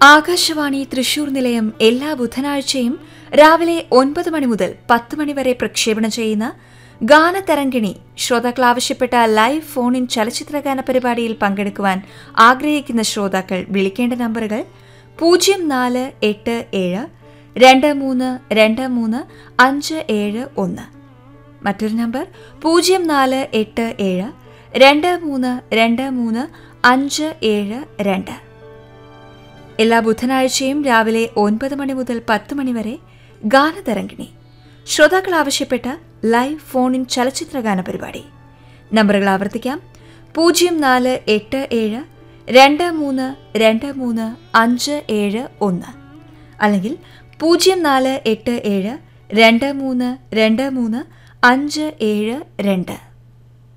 ആകാശവാണി തൃശൂർ നിലയം എല്ലാ ബുധനാഴ്ചയും രാവിലെ ഒൻപത് മണി മുതൽ പത്ത് മണി വരെ പ്രക്ഷേപണം ചെയ്യുന്ന ഗാനതരംഗിണി ശ്രോതാക്കൾ ആവശ്യപ്പെട്ട ലൈവ് ഫോൺ ഇൻ ചലച്ചിത്രഗാന പരിപാടിയിൽ പങ്കെടുക്കുവാൻ ആഗ്രഹിക്കുന്ന ശ്രോതാക്കൾ വിളിക്കേണ്ട നമ്പറുകൾ പൂജ്യം നാല് എട്ട് ഏഴ് രണ്ട് മൂന്ന് രണ്ട് മൂന്ന് അഞ്ച് ഏഴ് ഒന്ന് മറ്റൊരു നമ്പർ പൂജ്യം നാല് എട്ട് ഏഴ് രണ്ട് മൂന്ന് രണ്ട് മൂന്ന് അഞ്ച് ഏഴ് രണ്ട് എല്ലാ ബുധനാഴ്ചയും രാവിലെ ഒൻപത് മണി മുതൽ പത്ത് മണി വരെ ഗാനതരംഗിണി ശ്രോതാക്കൾ ആവശ്യപ്പെട്ട ലൈവ് ഫോൺ ഇൻ ചലച്ചിത്രഗാന പരിപാടി നമ്പറുകൾ ആവർത്തിക്കാം പൂജ്യം നാല് എട്ട് ഏഴ് രണ്ട് മൂന്ന് രണ്ട് മൂന്ന് അഞ്ച് ഏഴ് ഒന്ന് അല്ലെങ്കിൽ പൂജ്യം നാല് എട്ട് ഏഴ് രണ്ട് മൂന്ന് രണ്ട് മൂന്ന് അഞ്ച് ഏഴ് രണ്ട്